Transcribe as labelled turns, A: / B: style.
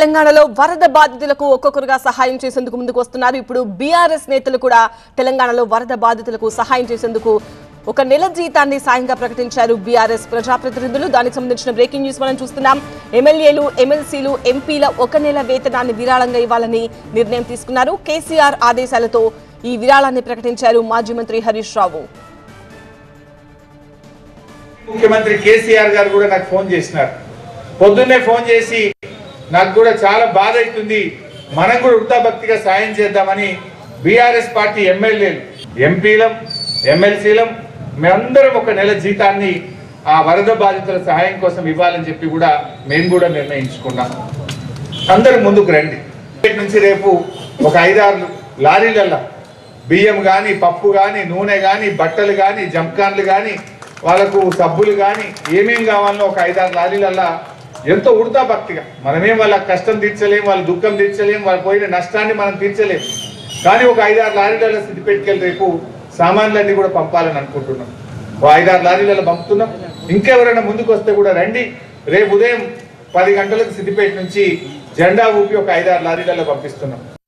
A: తెలంగాణలో వరద బాధితులకు ఒక్కొక్కరుగా సహాయం చేసేందుకు ముందుకు వస్తున్నారు ఇప్పుడు బీఆర్ఎస్ నేతలు కూడా తెలంగాణలో వరద బాధితులకు సహాయం చేసేందుకు ఒక నెల జీతాన్ని సాయంగా ప్రకటించారు బీఆర్ఎస్ ప్రజాప్రతినిధులు దానికి సంబంధించిన బ్రేకింగ్ న్యూస్ మనం చూస్తున్నాం ఎమ్మెల్యేలు ఎమ్మెల్సీలు ఎంపీల ఒక నెల వేతనాన్ని విరాళంగా ఇవ్వాలని నిర్ణయం తీసుకున్నారు కేసీఆర్ ఆదేశాలతో ఈ విరాళాన్ని ప్రకటించారు మాజీ మంత్రి హరీష్ రావు
B: ముఖ్యమంత్రి కేసీఆర్ గారు కూడా నాకు ఫోన్ చేసినారు పొద్దున్నే ఫోన్ చేసి నాకు కూడా చాలా బాధ అవుతుంది మనం కూడా వృత్తాభక్తిగా సాయం చేద్దామని బీఆర్ఎస్ పార్టీ ఎమ్మెల్యేలు ఎంపీలం ఎమ్మెల్సీలం మేమందరం ఒక నెల జీతాన్ని ఆ వరద బాధితుల సహాయం కోసం ఇవ్వాలని చెప్పి కూడా మేము కూడా నిర్ణయించుకున్నాం అందరూ ముందుకు రండి రేపు నుంచి రేపు ఒక ఐదారు లారీలల్లో బియ్యం కానీ పప్పు కానీ నూనె కానీ బట్టలు కానీ జంకాన్లు కానీ వాళ్ళకు సబ్బులు కానీ ఏమేం కావాలో ఒక ఐదారు లారీలల్లా ఎంతో ఉడతా భక్తిగా మనమేం వాళ్ళ కష్టం తీర్చలేం వాళ్ళ దుఃఖం తీర్చలేం వాళ్ళ పోయిన నష్టాన్ని మనం తీర్చలేం కానీ ఒక ఐదారు లారీలలో స్థితి పెట్టుకెళ్ళి రేపు సామాన్లన్నీ కూడా పంపాలని అనుకుంటున్నాం ఓ ఐదారు లారీలలో పంపుతున్నాం ఇంకెవరైనా ముందుకు వస్తే కూడా రండి రేపు ఉదయం పది గంటలకు సిద్దిపేట నుంచి జెండా ఊపి ఒక ఐదారు లారీలలో పంపిస్తున్నాం